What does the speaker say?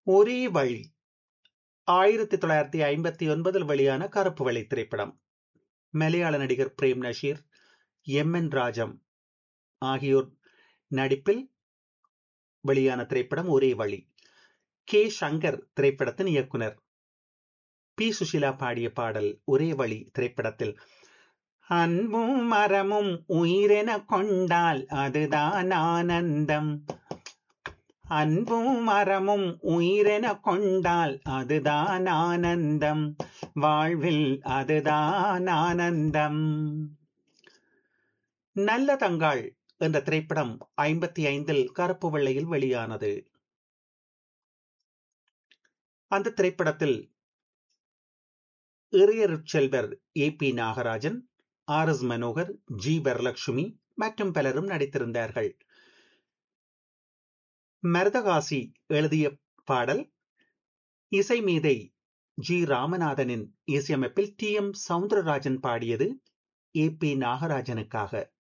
ஒரே வழி ஆயிரத்தி தொள்ளாயிரத்தி ஐம்பத்தி ஒன்பதில் வெளியான கருப்பு வெள்ளை திரைப்படம் மலையாள நடிகர் பிரேம் நஷீர் எம் என் ராஜம் ஆகியோர் நடிப்பில் வெளியான திரைப்படம் ஒரே வழி கே சங்கர் திரைப்படத்தின் இயக்குனர் பி சுஷிலா பாடிய பாடல் ஒரே வழி திரைப்படத்தில் அன்பும் மரமும் உயிரென கொண்டால் அதுதான் ஆனந்தம் அன்பும் மரமும் உயிரென கொண்டால் அதுதான் ஆனந்தம் வாழ்வில் அதுதான் ஆனந்தம் நல்ல தங்காள் என்ற திரைப்படம் ஐம்பத்தி ஐந்தில் கருப்பு வெள்ளையில் வெளியானது அந்த திரைப்படத்தில் இறையருட்செல்வர் A P Nagarajan R S Manohar G Varalakshmi மற்றும் பலரும் நடித்திருந்தார்கள் மரதகாசி எழுதிய பாடல் இசை மீதை ஜி ராமநாதனின் இசையமைப்பில் டி எம் சவுந்தரராஜன் பாடியது ஏ பி நாகராஜனுக்காக